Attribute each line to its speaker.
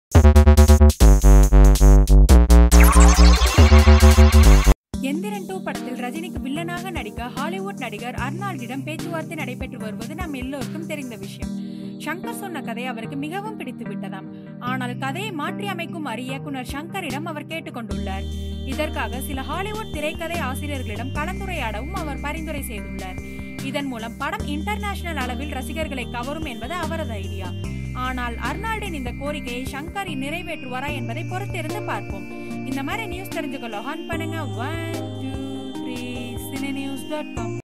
Speaker 1: Enthiran two படத்தில் ரஜினிக்கு வில்லனாக நடிக்க ஹாலிவுட் நடிகர் அர்னால்டிடம் பேச்சுவார்த்தை நடைபெற்று வருவது நம் எல்லோருக்கும் தெரிந்த விஷயம் ஷங்கர் சொன்ன கதை அவருக்கு மிகவும் பிடித்து விட்டதாம் ஆனால் கதையை மாற்றி அமைக்கும் அறி இயக்குனர் ஷங்கரிடம் அவர் கேட்டுக்கொண்டுள்ளார் இதற்காக சில ஹாலிவுட் திரைக்கதை ஆசிரியர்களிடம் கலந்துரையாடவும் அவர் பரிந்துரை செய்துள்ளார் இதன் மூலம் படம் இன்டர்நேஷனல் அளவில் ரசிகர்களை கவரும் என்பது அவரது ஐடியா ஆனால் அர்னால்டின் இந்த கோரிக்கையை ஷங்கர் நிறைவேற்றுவாரா என்பதை பொறுத்திருந்து பார்ப்போம் இந்த மாதிரி நியூஸ் தெரிஞ்சுக்கொள்ள ஹான் பண்ணுங்க one two three cine news dot com